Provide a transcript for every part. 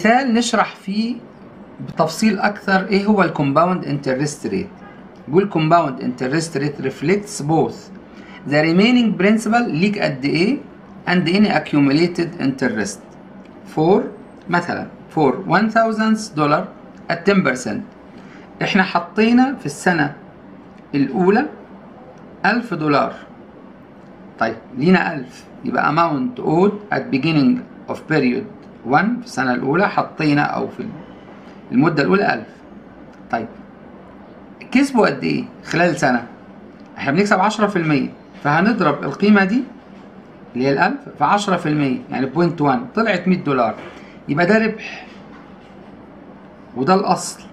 مثال نشرح فيه بتفصيل اكثر ايه هو الكومباوند انترست ريت بيقول كومباوند انترست ريت ريفلكتس بوث ذا ريمينينج برنسبل ليك قد ايه and any accumulated interest for مثلا for 1000 دولار at 10% احنا حطينا في السنة الأولى 1000 دولار طيب لينا 1000 يبقى amount owed at beginning of period 1 في السنة الأولى حطينا أو في المدة الأولى 1000 طيب كسبوا قد إيه خلال سنة؟ احنا بنكسب 10% فهنضرب القيمة دي اللي هي الألف في 10% يعني بوينت 1 طلعت 100 دولار يبقى ده ربح وده الأصل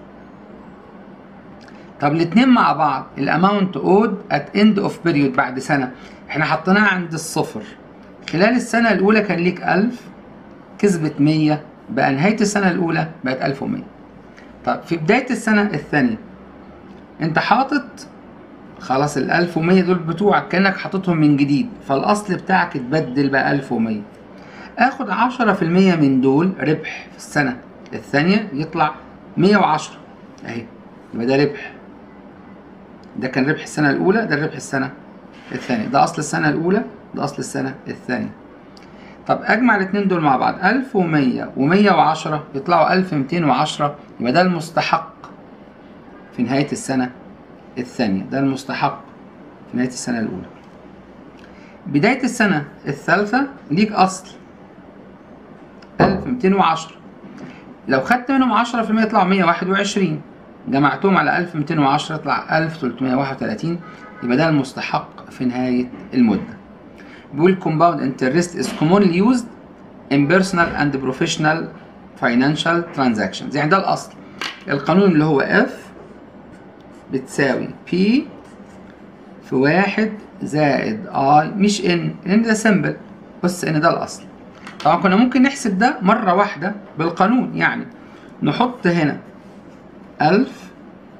طب الاتنين مع بعض الاماونت اود ات اند اوف بيريود بعد سنه احنا حطيناها عند الصفر خلال السنه الاولى كان ليك 1000 كسبت 100 بقى نهايه السنه الاولى بقت 1100 طب في بدايه السنه الثانيه انت حاطط خلاص ال 1100 دول بتوعك كانك حاططهم من جديد فالاصل بتاعك اتبدل بقى 1100 اخد 10% من دول ربح في السنه الثانيه يطلع 110 اهي يبقى ده ربح ده كان ربح السنة الأولى ده ربح السنة الثانية ده أصل السنة الأولى ده أصل السنة الثانية طب أجمع الاتنين دول مع بعض ألف ومية ومية وعشرة يطلعوا ألف ميتين وعشرة يبقى ده المستحق في نهاية السنة الثانية ده المستحق في نهاية السنة الأولى بداية السنة الثالثة ليك أصل ألف ميتين وعشرة لو خدت منهم عشرة في المية يطلعوا مية واحد وعشرين جمعتهم على 1210 يطلع 1331 يبقى ده المستحق في نهاية المدة. بيقول compound interest is commonly used in personal and professional financial transactions يعني ده الأصل. القانون اللي هو F بتساوي P في واحد زائد I مش N لأن ده سمبل بس إن ده الأصل. طبعا كنا ممكن نحسب ده مرة واحدة بالقانون يعني نحط هنا ألف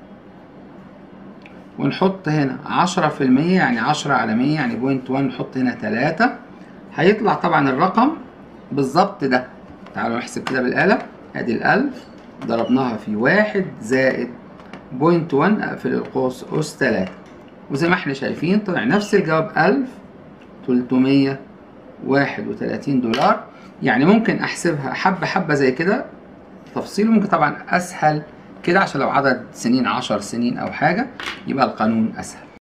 ونحط هنا عشرة في المية يعني عشرة على مية يعني بوينت وان نحط هنا تلاتة هيطلع طبعا الرقم بالظبط ده تعالوا نحسب كده بالآلة ادي الألف ضربناها في واحد زائد بوينت وان اقفل القوس أس تلاتة وزي ما احنا شايفين طلع نفس الجواب ألف تلتمية واحد وتلاتين دولار يعني ممكن أحسبها حبة حبة زي كده تفصيل ممكن طبعا أسهل كده عشان لو عدد سنين عشر سنين أو حاجة يبقى القانون أسهل